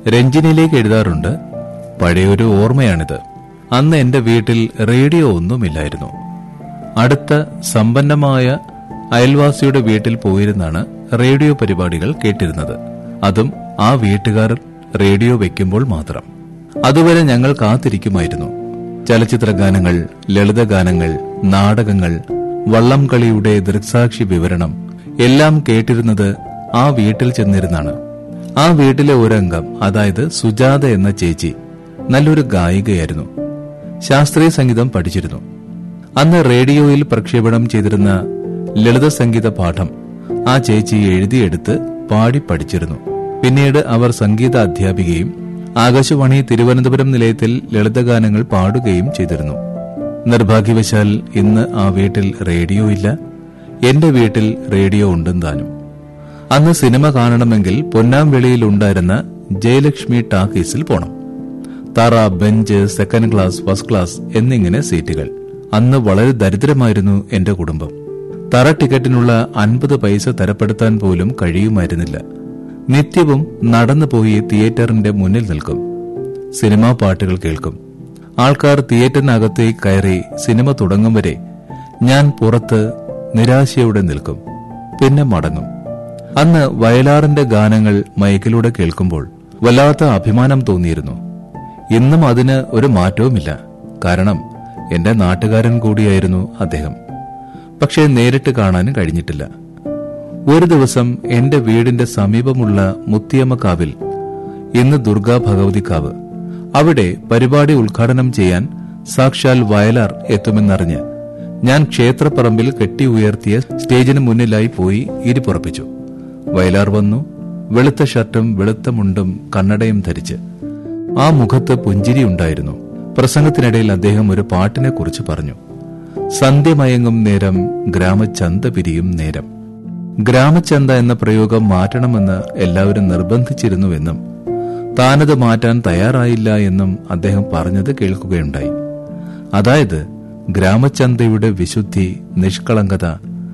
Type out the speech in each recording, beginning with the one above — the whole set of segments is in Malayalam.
രഞ്ജിനിയിലേക്ക് എഴുതാറുണ്ട് പഴയൊരു ഓർമ്മയാണിത് അന്ന് എന്റെ വീട്ടിൽ റേഡിയോ ഒന്നുമില്ലായിരുന്നു അടുത്ത സമ്പന്നമായ അയൽവാസിയുടെ വീട്ടിൽ പോയിരുന്നാണ് റേഡിയോ പരിപാടികൾ കേട്ടിരുന്നത് അതും ആ വീട്ടുകാർ റേഡിയോ വെക്കുമ്പോൾ മാത്രം അതുവരെ ഞങ്ങൾ കാത്തിരിക്കുമായിരുന്നു ചലച്ചിത്ര ഗാനങ്ങൾ ലളിതഗാനങ്ങൾ നാടകങ്ങൾ വള്ളംകളിയുടെ ദൃക്സാക്ഷി വിവരണം എല്ലാം കേട്ടിരുന്നത് ആ വീട്ടിൽ ചെന്നിരുന്നാണ് ആ വീട്ടിലെ ഒരംഗം അതായത് സുജാത എന്ന ചേച്ചി നല്ലൊരു ഗായികയായിരുന്നു ശാസ്ത്രീയ സംഗീതം പഠിച്ചിരുന്നു അന്ന് റേഡിയോയിൽ പ്രക്ഷേപണം ചെയ്തിരുന്ന ലളിത സംഗീത പാഠം ആ ചേച്ചി എഴുതിയെടുത്ത് പാടി പഠിച്ചിരുന്നു പിന്നീട് അവർ സംഗീത അധ്യാപികയും ആകാശവാണി തിരുവനന്തപുരം നിലയത്തിൽ ലളിതഗാനങ്ങൾ പാടുകയും ചെയ്തിരുന്നു നിർഭാഗ്യവശാൽ ഇന്ന് ആ വീട്ടിൽ റേഡിയോ ഇല്ല എന്റെ വീട്ടിൽ റേഡിയോ ഉണ്ടെന്താനും അന്ന് സിനിമ കാണണമെങ്കിൽ പൊന്നാംവെളിയിൽ ഉണ്ടായിരുന്ന ജയലക്ഷ്മി ടാക്കീസിൽ പോണം തറ bench second class first class എന്നിങ്ങനെ സീറ്റുകൾ അന്ന് വളരെ ദരിദ്രമായിരുന്നു എന്റെ കുടുംബം തറ ടിക്കറ്റിനുള്ള അൻപത് പൈസ തരപ്പെടുത്താൻ പോലും കഴിയുമായിരുന്നില്ല നിത്യവും നടന്നു പോയി തിയേറ്ററിന്റെ മുന്നിൽ നിൽക്കും സിനിമാ പാട്ടുകൾ കേൾക്കും ആൾക്കാർ തിയേറ്ററിനകത്തേക്ക് കയറി സിനിമ തുടങ്ങും വരെ ഞാൻ പുറത്ത് നിരാശയോടെ നിൽക്കും പിന്നെ മടങ്ങും അന്ന് വയലാറിന്റെ ഗാനങ്ങൾ മൈക്കിലൂടെ കേൾക്കുമ്പോൾ വല്ലാത്ത അഭിമാനം തോന്നിയിരുന്നു ഇന്നും അതിന് ഒരു മാറ്റവുമില്ല കാരണം എന്റെ നാട്ടുകാരൻ കൂടിയായിരുന്നു അദ്ദേഹം പക്ഷേ നേരിട്ട് കാണാനും കഴിഞ്ഞിട്ടില്ല ഒരു ദിവസം എന്റെ വീടിന്റെ സമീപമുള്ള മുത്തിയമ്മക്കാവിൽ ഇന്ന് ദുർഗാ ഭഗവതിക്കാവ് അവിടെ പരിപാടി ഉദ്ഘാടനം ചെയ്യാൻ സാക്ഷാൽ വയലാർ എത്തുമെന്നറിഞ്ഞ് ഞാൻ ക്ഷേത്രപ്പറമ്പിൽ കെട്ടി ഉയർത്തിയ സ്റ്റേജിന് മുന്നിലായി പോയി ഇരിപ്പുറപ്പിച്ചു വയലാർ വന്നു വെളുത്ത ഷർട്ടും വെളുത്ത മുണ്ടും കണ്ണടയും ധരിച്ച് ആ മുഖത്ത് പുഞ്ചിരിയുണ്ടായിരുന്നു പ്രസംഗത്തിനിടയിൽ അദ്ദേഹം ഒരു പാട്ടിനെ കുറിച്ച് പറഞ്ഞു സന്ധ്യമയങ്ങും നേരം ഗ്രാമചന്ത പിരിയും നേരം ഗ്രാമചന്ത എന്ന പ്രയോഗം മാറ്റണമെന്ന് എല്ലാവരും നിർബന്ധിച്ചിരുന്നുവെന്നും താനത് മാറ്റാൻ തയ്യാറായില്ല എന്നും അദ്ദേഹം പറഞ്ഞത് കേൾക്കുകയുണ്ടായി അതായത് ഗ്രാമചന്തയുടെ വിശുദ്ധി നിഷ്കളങ്കത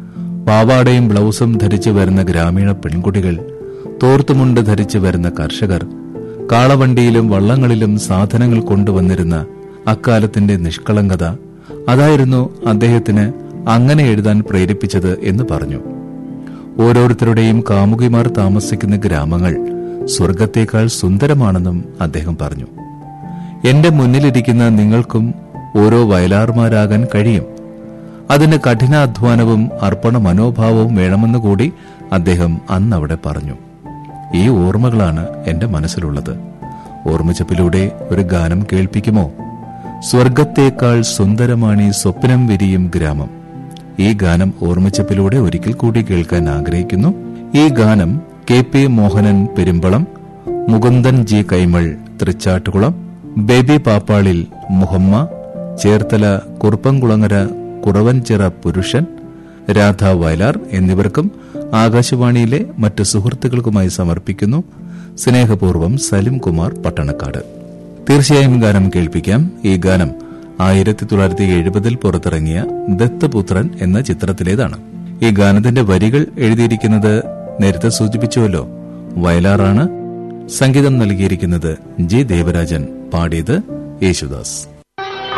പാവാടയും ബ്ലൗസും ധരിച്ചു വരുന്ന ഗ്രാമീണ പെൺകുട്ടികൾ തോർത്തുമുണ്ട് ധരിച്ചു വരുന്ന കർഷകർ കാളവണ്ടിയിലും വള്ളങ്ങളിലും സാധനങ്ങൾ കൊണ്ടുവന്നിരുന്ന അക്കാലത്തിന്റെ നിഷ്കളങ്കത അതായിരുന്നു അദ്ദേഹത്തിന് അങ്ങനെ എഴുതാൻ പ്രേരിപ്പിച്ചത് എന്ന് പറഞ്ഞു ഓരോരുത്തരുടെയും കാമുകിമാർ താമസിക്കുന്ന ഗ്രാമങ്ങൾ സ്വർഗത്തേക്കാൾ സുന്ദരമാണെന്നും അദ്ദേഹം പറഞ്ഞു എന്റെ മുന്നിലിരിക്കുന്ന നിങ്ങൾക്കും ഓരോ വയലാർമാരാകാൻ കഴിയും അതിന് കഠിനാധ്വാനവും അർപ്പണ മനോഭാവവും വേണമെന്ന് കൂടി അദ്ദേഹം അന്ന് അവിടെ പറഞ്ഞു ഈ ഓർമ്മകളാണ് എന്റെ മനസ്സിലുള്ളത് ഓർമ്മച്ചപ്പിലൂടെ ഒരു ഗാനം കേൾപ്പിക്കുമോ സ്വർഗത്തേക്കാൾ സുന്ദരമാണ് ഈ സ്വപ്നം വിരിയും ഗ്രാമം ഈ ഗാനം ഓർമ്മച്ചപ്പിലൂടെ ഒരിക്കൽ കൂടി കേൾക്കാൻ ആഗ്രഹിക്കുന്നു ഈ ഗാനം K P Mohanan Perumbalam Mukundan G Kaimal Thrichattukulam Baby പാപ്പാളിൽ മുഹമ്മ ചേർത്തല കുറുപ്പംകുളങ്ങര കുറവൻചിറ പുരുഷൻ രാധ വയലാർ എന്നിവർക്കും ആകാശവാണിയിലെ മറ്റ് സുഹൃത്തുക്കൾക്കുമായി സമർപ്പിക്കുന്നു സ്നേഹപൂർവ്വം സലിം കുമാർ പട്ടണക്കാട് തീർച്ചയായും ഗാനം കേൾപ്പിക്കാം ഈ ഗാനം ആയിരത്തി തൊള്ളായിരത്തി എഴുപതിൽ പുറത്തിറങ്ങിയ ദത്തപുത്രൻ എന്ന ചിത്രത്തിലേതാണ് ഈ ഗാനത്തിന്റെ വരികൾ എഴുതിയിരിക്കുന്നത് നേരത്തെ സൂചിപ്പിച്ചുവല്ലോ വയലാറാണ് സംഗീതം നൽകിയിരിക്കുന്നത് ജി ദേവരാജൻ പാടിയത് യേശുദാസ്